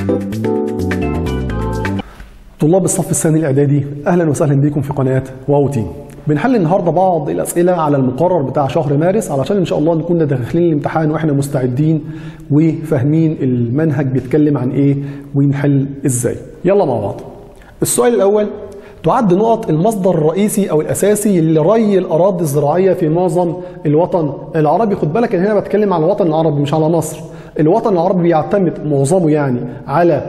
طلاب الصف الثاني الاعدادي اهلا وسهلا بكم في قناه واو تي بنحل النهارده بعض الاسئله على المقرر بتاع شهر مارس علشان ان شاء الله نكون داخلين الامتحان واحنا مستعدين وفاهمين المنهج بيتكلم عن ايه ونحل ازاي يلا مع بعض السؤال الاول تعد نقط المصدر الرئيسي او الاساسي لري الاراضي الزراعيه في معظم الوطن العربي خد بالك انا هنا بتكلم على الوطن العربي مش على مصر الوطن العربي بيعتمد معظمه يعني على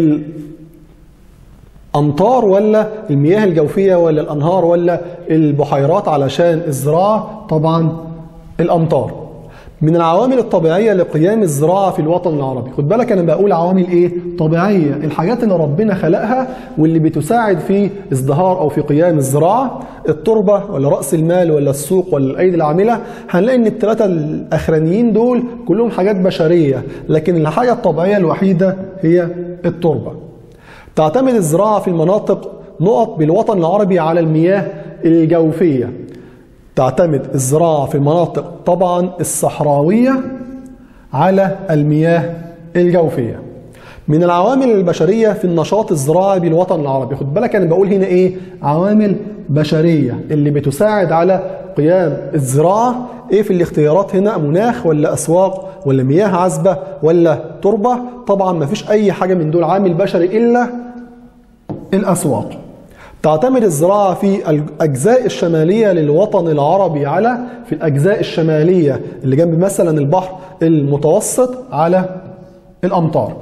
الامطار ولا المياه الجوفيه ولا الانهار ولا البحيرات علشان الزراعه طبعا الامطار من العوامل الطبيعيه لقيام الزراعه في الوطن العربي خد بالك انا بقول عوامل ايه طبيعيه الحاجات اللي ربنا خلقها واللي بتساعد في ازدهار او في قيام الزراعه التربه ولا راس المال ولا السوق ولا الايدي العامله هنلاقي ان الثلاثه الاخرانيين دول كلهم حاجات بشريه لكن الحاجه الطبيعيه الوحيده هي التربه تعتمد الزراعه في المناطق نقط بالوطن العربي على المياه الجوفيه تعتمد الزراعة في المناطق طبعا الصحراوية على المياه الجوفية من العوامل البشرية في النشاط الزراعي بالوطن العربي خد بالك أنا بقول هنا إيه عوامل بشرية اللي بتساعد على قيام الزراعة إيه في الاختيارات هنا مناخ ولا أسواق ولا مياه عذبة ولا تربة طبعا ما فيش أي حاجة من دول عامل بشري إلا الأسواق تعتمد الزراعة في الأجزاء الشمالية للوطن العربي على في الأجزاء الشمالية اللي جنب مثلا البحر المتوسط على الأمطار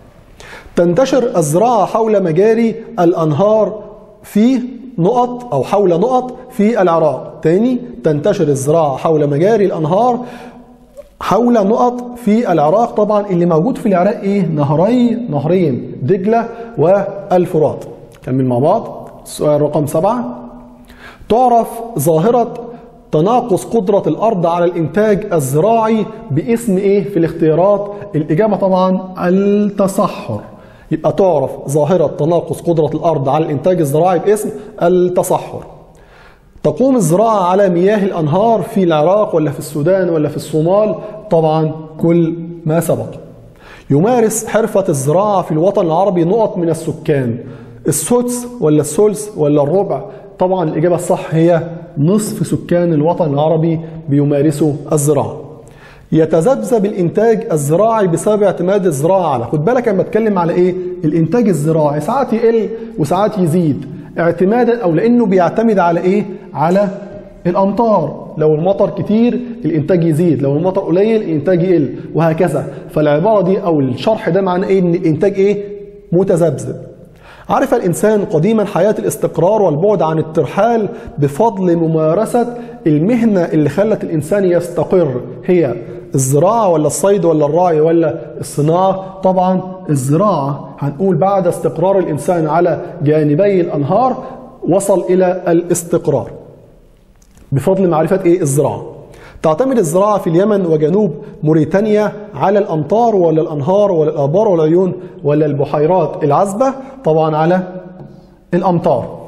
تنتشر الزراعة حول مجاري الأنهار في نقط أو حول نقط في العراق تاني تنتشر الزراعة حول مجاري الأنهار حول نقط في العراق طبعا اللي موجود في العراق ايه نهري نهرين دجلة والفرات كمل مع بعض السؤال رقم سبعة تعرف ظاهرة تناقص قدرة الأرض على الإنتاج الزراعي باسم إيه في الاختيارات؟ الإجابة طبعا التصحر يبقى تعرف ظاهرة تناقص قدرة الأرض على الإنتاج الزراعي باسم التصحر تقوم الزراعة على مياه الأنهار في العراق ولا في السودان ولا في الصومال طبعا كل ما سبق يمارس حرفة الزراعة في الوطن العربي نقط من السكان السدس ولا الثلث ولا الربع طبعا الإجابة الصح هي نصف سكان الوطن العربي بيمارسوا الزراعة يتذبذب الإنتاج الزراعي بسبب اعتماد الزراعة على خد بالك أنا بتكلم على إيه الإنتاج الزراعي ساعات يقل وساعات يزيد اعتمادا أو لأنه بيعتمد على إيه على الأمطار لو المطر كتير الإنتاج يزيد لو المطر قليل الإنتاج يقل وهكذا فالعبارة دي أو الشرح ده معناه إيه إن الإنتاج إيه متذبذب عرف الإنسان قديما حياة الاستقرار والبعد عن الترحال بفضل ممارسة المهنة اللي خلت الإنسان يستقر هي الزراعة ولا الصيد ولا الرعي ولا الصناعة طبعا الزراعة هنقول بعد استقرار الإنسان على جانبي الأنهار وصل إلى الاستقرار بفضل معرفة إيه الزراعة تعتمد الزراعة في اليمن وجنوب موريتانيا على الأمطار ولا الأنهار ولا الآبار ولا العيون ولا البحيرات العذبة طبعا على الأمطار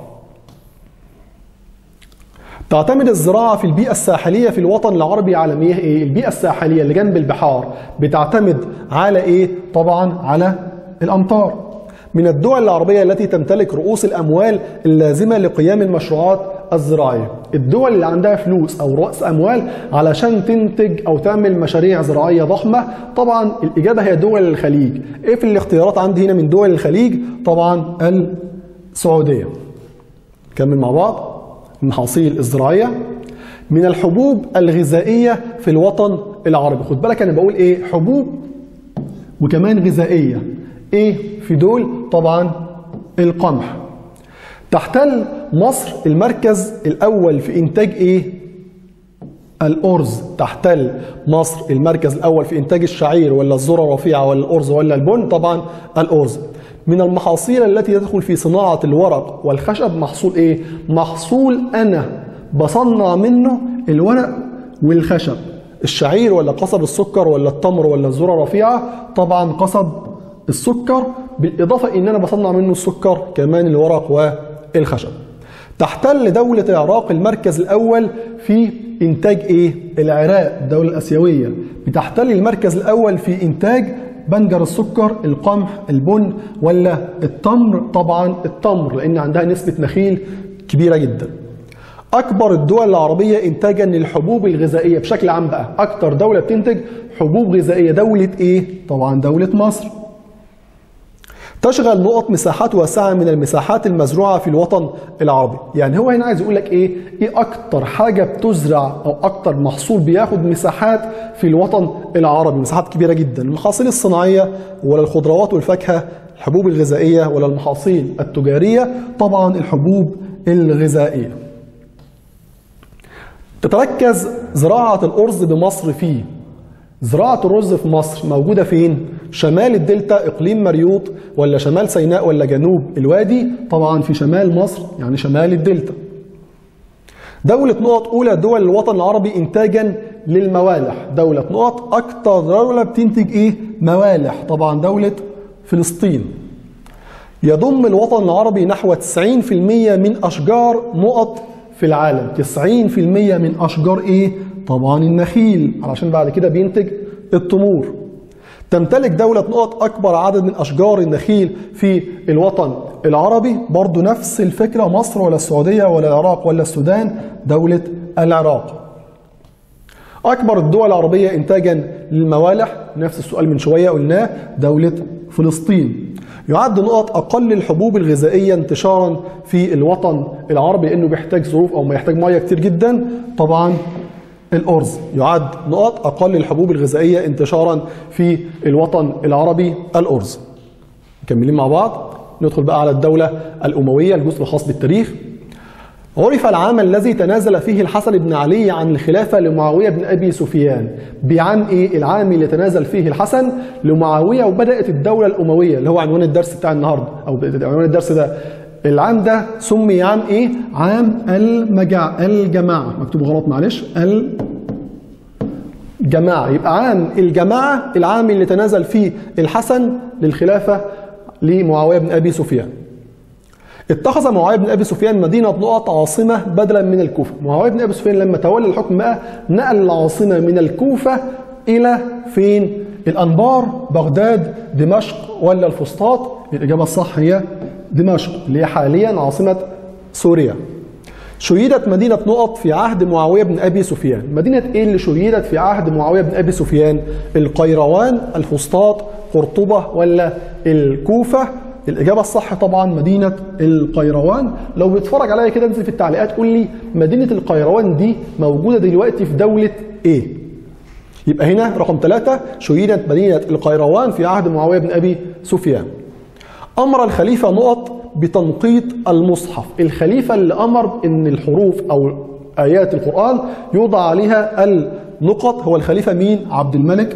تعتمد الزراعة في البيئة الساحلية في الوطن العربي على مياه إيه؟ البيئة الساحلية اللي جنب البحار بتعتمد على إيه؟ طبعا على الأمطار من الدول العربية التي تمتلك رؤوس الأموال اللازمة لقيام المشروعات الزراعية الدول اللي عندها فلوس أو رأس أموال علشان تنتج أو تعمل مشاريع زراعية ضخمة طبعا الإجابة هي دول الخليج إيه في الاختيارات عندي هنا من دول الخليج طبعا السعودية كمل مع بعض المحاصيل الزراعية من الحبوب الغذائية في الوطن العربي خد بالك أنا بقول إيه حبوب وكمان غذائية إيه في دول طبعا القمح تحتل مصر المركز الأول في إنتاج إيه؟ الأرز تحتل مصر المركز الأول في إنتاج الشعير ولا الذرة الرفيعة ولا الأرز ولا البن طبعا الأرز من المحاصيل التي تدخل في صناعة الورق والخشب محصول إيه؟ محصول أنا بصنع منه الورق والخشب الشعير ولا قصب السكر ولا التمر ولا الذرة الرفيعة طبعا قصب السكر بالإضافة إن أنا بصنع منه السكر كمان الورق والخشب تحتل دولة العراق المركز الأول في إنتاج إيه؟ العراق الدولة الآسيوية بتحتل المركز الأول في إنتاج بنجر السكر القمح البن ولا التمر طبعا التمر لان عندها نسبه نخيل كبيره جدا اكبر الدول العربيه انتاجا للحبوب الغذائيه بشكل عام بقى اكتر دوله بتنتج حبوب غذائيه دوله ايه طبعا دوله مصر تشغل نقط مساحات واسعة من المساحات المزروعة في الوطن العربي يعني هو هنا عايز يقول لك ايه ايه اكتر حاجة بتزرع او اكتر محصول بياخد مساحات في الوطن العربي مساحات كبيرة جدا المحاصيل الصناعية ولا الخضروات والفاكهة الحبوب الغذائية ولا المحاصيل التجارية طبعا الحبوب الغذائية تتركز زراعة الأرز بمصر فيه زراعة الرز في مصر موجودة فين؟ شمال الدلتا إقليم مريوط ولا شمال سيناء ولا جنوب الوادي؟ طبعا في شمال مصر يعني شمال الدلتا. دولة نقط أولى دول الوطن العربي إنتاجا للموالح، دولة نقط أكتر دولة بتنتج إيه؟ موالح، طبعا دولة فلسطين. يضم الوطن العربي نحو 90% من أشجار نقط في العالم 90% من أشجار إيه؟ طبعا النخيل علشان بعد كده بينتج التمور تمتلك دولة نقط أكبر عدد من أشجار النخيل في الوطن العربي برضو نفس الفكرة مصر ولا السعودية ولا العراق ولا السودان دولة العراق أكبر الدول العربية إنتاجا للموالح نفس السؤال من شوية قلناه دولة فلسطين يعد نقط أقل الحبوب الغذائية انتشارا في الوطن العربي لأنه بيحتاج ظروف أو ما يحتاج مية كتير جدا طبعا الأرز يعد نقط أقل الحبوب الغذائية انتشارا في الوطن العربي الأرز مكملين مع بعض ندخل بقى على الدولة الأموية الجزء الخاص بالتاريخ عرف العام الذي تنازل فيه الحسن بن علي عن الخلافة لمعاوية بن أبي سفيان بعام إيه؟ العام اللي تنازل فيه الحسن لمعاوية وبدأت الدولة الأموية اللي هو عنوان الدرس بتاع النهاردة أو عنوان الدرس ده العام ده سمي عام إيه؟ عام المجع الجماعة مكتوب غلط معلش الجماعة يبقى عام الجماعة العام اللي تنازل فيه الحسن للخلافة لمعاوية بن أبي سفيان اتخذ معاويه بن ابي سفيان مدينه نقط عاصمه بدلا من الكوفه، معاويه بن ابي سفيان لما تولى الحكم بقى نقل العاصمه من الكوفه الى فين؟ الانبار، بغداد، دمشق ولا الفسطاط؟ الاجابه الصح هي دمشق اللي هي حاليا عاصمه سوريا. شيدت مدينة نقط في عهد معاوية بن أبي سفيان مدينة إيه اللي شيدت في عهد معاوية بن أبي سفيان القيروان الفسطاط قرطبة ولا الكوفة الإجابة الصح طبعا مدينة القيروان لو بتتفرج عليا كده انزل في التعليقات قول لي مدينة القيروان دي موجودة دلوقتي في دولة إيه؟ يبقى هنا رقم ثلاثة شيدت مدينة القيروان في عهد معاوية بن أبي سفيان أمر الخليفة نقط بتنقيط المصحف الخليفة اللي أمر إن الحروف أو آيات القرآن يوضع عليها النقط هو الخليفة مين؟ عبد الملك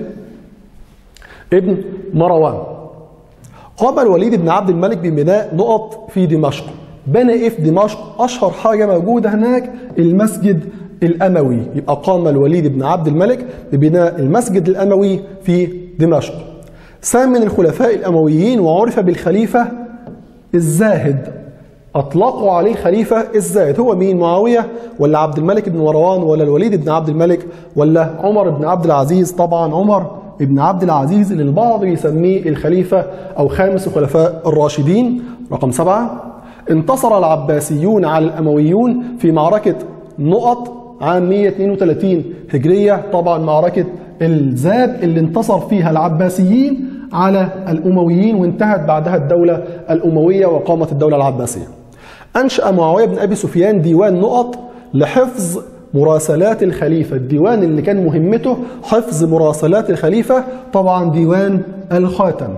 ابن مروان قام الوليد بن عبد الملك ببناء نقط في دمشق بنى ايه في دمشق اشهر حاجه موجوده هناك المسجد الاموي يبقى قام الوليد بن عبد الملك ببناء المسجد الاموي في دمشق سام من الخلفاء الامويين وعرف بالخليفه الزاهد اطلقوا عليه خليفه الزاهد هو مين معاويه ولا عبد الملك بن مروان ولا الوليد بن عبد الملك ولا عمر بن عبد العزيز طبعا عمر ابن عبد العزيز اللي البعض يسميه الخليفة أو خامس الخلفاء الراشدين رقم سبعة انتصر العباسيون على الأمويون في معركة نقط عام 132 هجرية طبعا معركة الزاد اللي انتصر فيها العباسيين على الأمويين وانتهت بعدها الدولة الأموية وقامت الدولة العباسية أنشأ معاوية بن أبي سفيان ديوان نقط لحفظ مراسلات الخليفة الديوان اللي كان مهمته حفظ مراسلات الخليفة طبعا ديوان الخاتم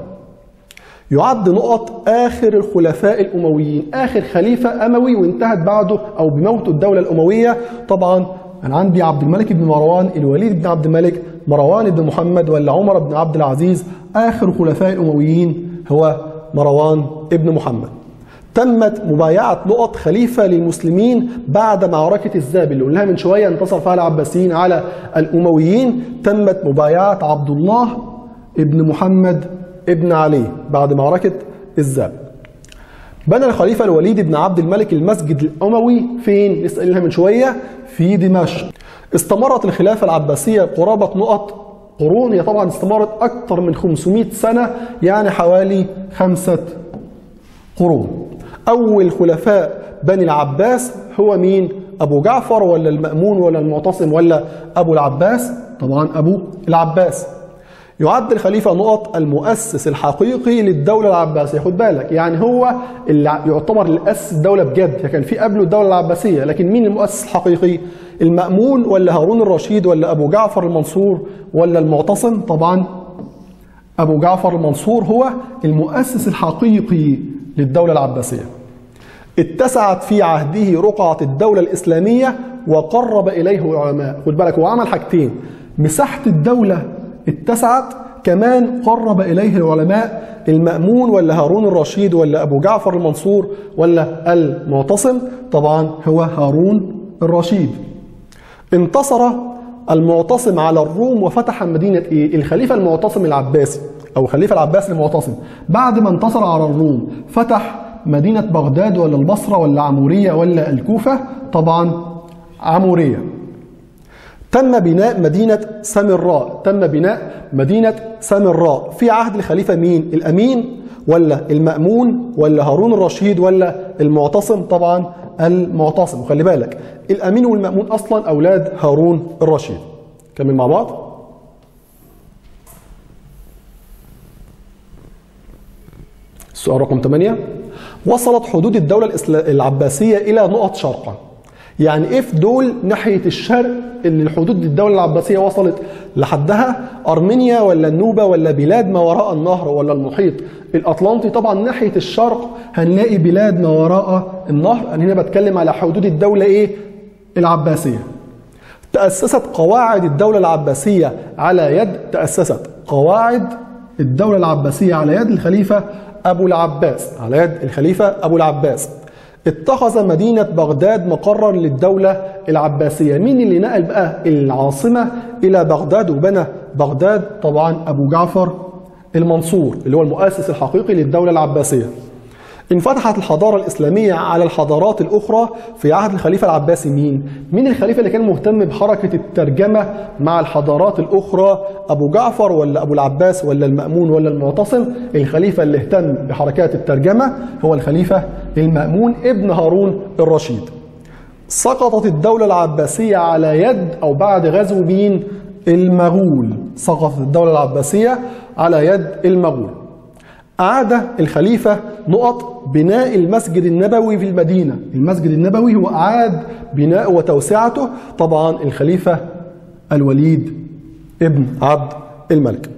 يعد نقط آخر الخلفاء الأمويين آخر خليفة أموي وانتهت بعده أو بموت الدولة الأموية طبعا أنا عندي عبد الملك بن مروان الوليد بن عبد الملك مروان بن محمد ولا عمر بن عبد العزيز آخر خلفاء الأمويين هو مروان ابن محمد تمت مبايعة نقط خليفة للمسلمين بعد معركة الزاب اللي قلناها من شوية انتصر فيها العباسيين على الأمويين تمت مبايعة عبد الله ابن محمد ابن علي بعد معركة الزاب بنى الخليفة الوليد بن عبد الملك المسجد الأموي فين؟ لسه قايلينها من شوية في دمشق استمرت الخلافة العباسية قرابة نقط قرون هي طبعا استمرت أكثر من 500 سنة يعني حوالي خمسة قرون أول خلفاء بني العباس هو مين؟ أبو جعفر ولا المأمون ولا المعتصم ولا أبو العباس؟ طبعا أبو العباس يعد الخليفة نقط المؤسس الحقيقي للدولة العباسية خد بالك يعني هو اللي يعتبر اللي أسس الدولة بجد يعني كان في قبله الدولة العباسية لكن مين المؤسس الحقيقي المأمون ولا هارون الرشيد ولا أبو جعفر المنصور ولا المعتصم طبعا أبو جعفر المنصور هو المؤسس الحقيقي للدولة العباسية اتسعت في عهده رقعة الدولة الإسلامية وقرب إليه علماء خد بالك هو عمل حاجتين مساحة الدولة اتسعت كمان قرب إليه العلماء المأمون ولا هارون الرشيد ولا أبو جعفر المنصور ولا المعتصم طبعا هو هارون الرشيد انتصر المعتصم على الروم وفتح مدينة إيه؟ الخليفة المعتصم العباسي أو الخليفة العباسي المعتصم بعد ما انتصر على الروم فتح مدينة بغداد ولا البصرة ولا عمورية ولا الكوفة طبعا عمورية تم بناء مدينة سامراء تم بناء مدينة سامراء في عهد الخليفة مين الأمين ولا المأمون ولا هارون الرشيد ولا المعتصم طبعا المعتصم وخلي بالك الأمين والمأمون أصلا أولاد هارون الرشيد كمل مع بعض السؤال رقم 8 وصلت حدود الدولة العباسية إلى نقط شرقا يعني ايه في دول ناحية الشرق اللي الحدود الدولة العباسية وصلت لحدها أرمينيا ولا النوبة ولا بلاد ما وراء النهر ولا المحيط الأطلنطي طبعا ناحية الشرق هنلاقي بلاد ما وراء النهر أنا هنا بتكلم على حدود الدولة إيه العباسية تأسست قواعد الدولة العباسية على يد تأسست قواعد الدولة العباسية على يد الخليفة أبو العباس على يد الخليفة أبو العباس اتخذ مدينة بغداد مقرا للدولة العباسية مين اللي نقل بقى العاصمة إلى بغداد وبنى بغداد طبعا أبو جعفر المنصور اللي هو المؤسس الحقيقي للدولة العباسية انفتحت الحضارة الإسلامية على الحضارات الأخرى في عهد الخليفة العباسي مين؟ مين الخليفة اللي كان مهتم بحركة الترجمة مع الحضارات الأخرى؟ أبو جعفر ولا أبو العباس ولا المأمون ولا المعتصم؟ الخليفة اللي اهتم بحركات الترجمة هو الخليفة المأمون ابن هارون الرشيد. سقطت الدولة العباسية على يد أو بعد غزو مين؟ المغول. سقطت الدولة العباسية على يد المغول. أعاد الخليفة نقط بناء المسجد النبوي في المدينة المسجد النبوي هو أعاد بناء وتوسعته طبعا الخليفة الوليد ابن عبد الملك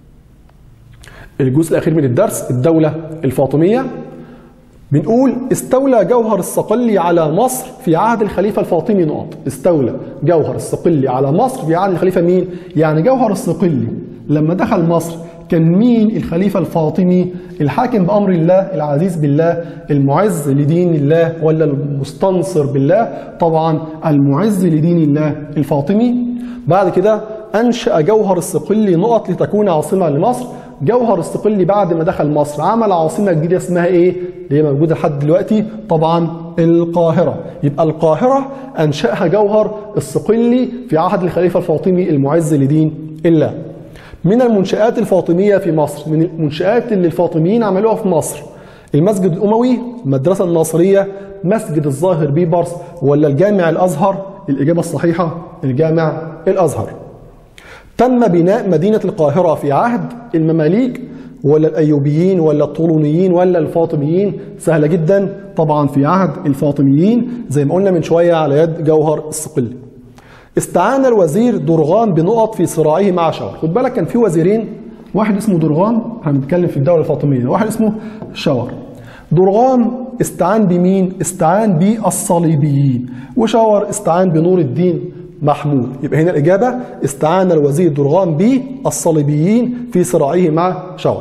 الجزء الأخير من الدرس الدولة الفاطمية بنقول استولى جوهر الصقلي على مصر في عهد الخليفة الفاطمي نقط استولى جوهر الصقلي على مصر في عهد الخليفة مين؟ يعني جوهر الصقلي لما دخل مصر كان مين الخليفة الفاطمي الحاكم بأمر الله العزيز بالله المعز لدين الله ولا المستنصر بالله طبعا المعز لدين الله الفاطمي بعد كده أنشأ جوهر الصقلي نقط لتكون عاصمة لمصر جوهر الصقلي بعد ما دخل مصر عمل عاصمة جديدة اسمها ايه اللي هي موجودة لحد دلوقتي طبعا القاهرة يبقى القاهرة أنشأها جوهر الصقلي في عهد الخليفة الفاطمي المعز لدين الله من المنشآت الفاطمية في مصر من المنشآت اللي الفاطميين عملوها في مصر المسجد الأموي المدرسة الناصرية مسجد الظاهر بيبرس ولا الجامع الأزهر الإجابة الصحيحة الجامع الأزهر تم بناء مدينة القاهرة في عهد المماليك ولا الأيوبيين ولا الطولونيين ولا الفاطميين سهلة جدا طبعا في عهد الفاطميين زي ما قلنا من شوية على يد جوهر الصقلي استعان الوزير درغام بنقط في صراعه مع شاور خد بالك كان في وزيرين واحد اسمه درغام هنتكلم في الدولة الفاطمية واحد اسمه شاور درغام استعان بمين؟ استعان بالصليبيين وشاور استعان بنور الدين محمود يبقى هنا الإجابة استعان الوزير درغام بالصليبيين في صراعه مع شاور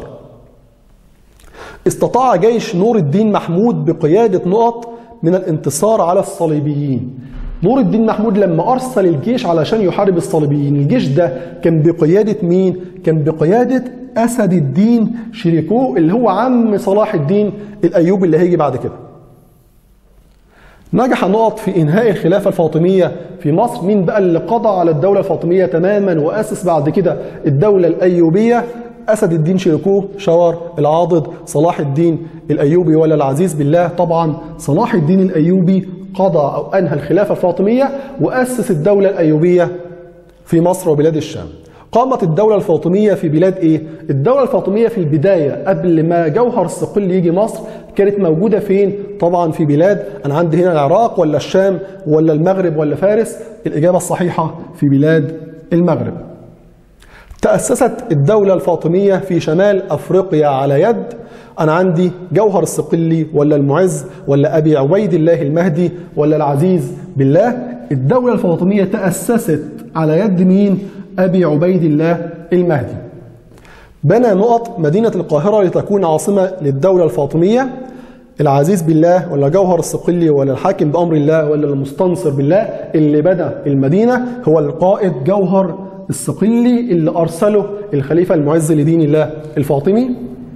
استطاع جيش نور الدين محمود بقيادة نقط من الانتصار على الصليبيين نور الدين محمود لما أرسل الجيش علشان يحارب الصليبيين الجيش ده كان بقيادة مين؟ كان بقيادة أسد الدين شريكو اللي هو عم صلاح الدين الأيوبي اللي هيجي بعد كده نجح نقط في إنهاء الخلافة الفاطمية في مصر مين بقى اللي قضى على الدولة الفاطمية تماما وأسس بعد كده الدولة الأيوبية أسد الدين شيركوه شاور العاضد صلاح الدين الأيوبي ولا العزيز بالله طبعا صلاح الدين الأيوبي قضى أو أنهى الخلافة الفاطمية وأسس الدولة الأيوبية في مصر وبلاد الشام قامت الدولة الفاطمية في بلاد إيه؟ الدولة الفاطمية في البداية قبل ما جوهر الصقل يجي مصر كانت موجودة فين؟ طبعا في بلاد أنا عندي هنا العراق ولا الشام ولا المغرب ولا فارس؟ الإجابة الصحيحة في بلاد المغرب. تأسست الدولة الفاطمية في شمال أفريقيا على يد أنا عندي جوهر الصقلي ولا المعز ولا أبي عبيد الله المهدي ولا العزيز بالله الدولة الفاطمية تأسست على يد مين؟ أبي عبيد الله المهدي بنى نقط مدينة القاهرة لتكون عاصمة للدولة الفاطمية العزيز بالله ولا جوهر الصقلي ولا الحاكم بأمر الله ولا المستنصر بالله اللي بنى المدينة هو القائد جوهر الصقلي اللي أرسله الخليفة المعز لدين الله الفاطمي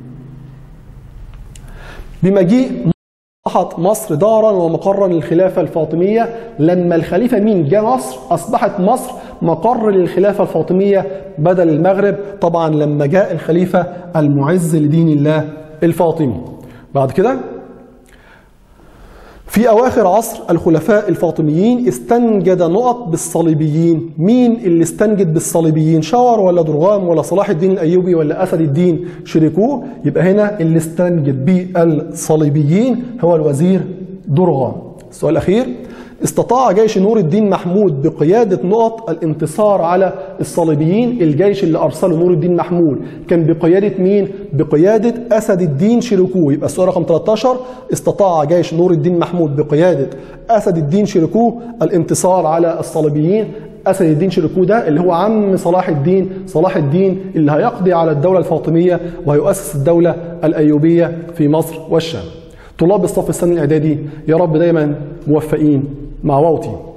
بمجيء أصبحت مصر دارا ومقرا للخلافة الفاطمية لما الخليفة مين جاء مصر أصبحت مصر مقر للخلافة الفاطمية بدل المغرب طبعا لما جاء الخليفة المعز لدين الله الفاطمي بعد كده في أواخر عصر الخلفاء الفاطميين استنجد نقط بالصليبيين مين اللي استنجد بالصليبيين شاور ولا درغام ولا صلاح الدين الأيوبي ولا أسد الدين شريكوه يبقى هنا اللي استنجد بالصليبيين هو الوزير درغام السؤال الأخير استطاع جيش نور الدين محمود بقيادة نقط الانتصار على الصليبيين الجيش اللي أرسله نور الدين محمود كان بقيادة مين؟ بقيادة أسد الدين شيركوه يبقى السؤال رقم 13 استطاع جيش نور الدين محمود بقيادة أسد الدين شيركوه الانتصار على الصليبيين أسد الدين شيركوه ده اللي هو عم صلاح الدين صلاح الدين اللي هيقضي على الدولة الفاطمية وهيؤسس الدولة الأيوبية في مصر والشام طلاب الصف الثاني الإعدادي يا رب دايما موفقين مع واوتي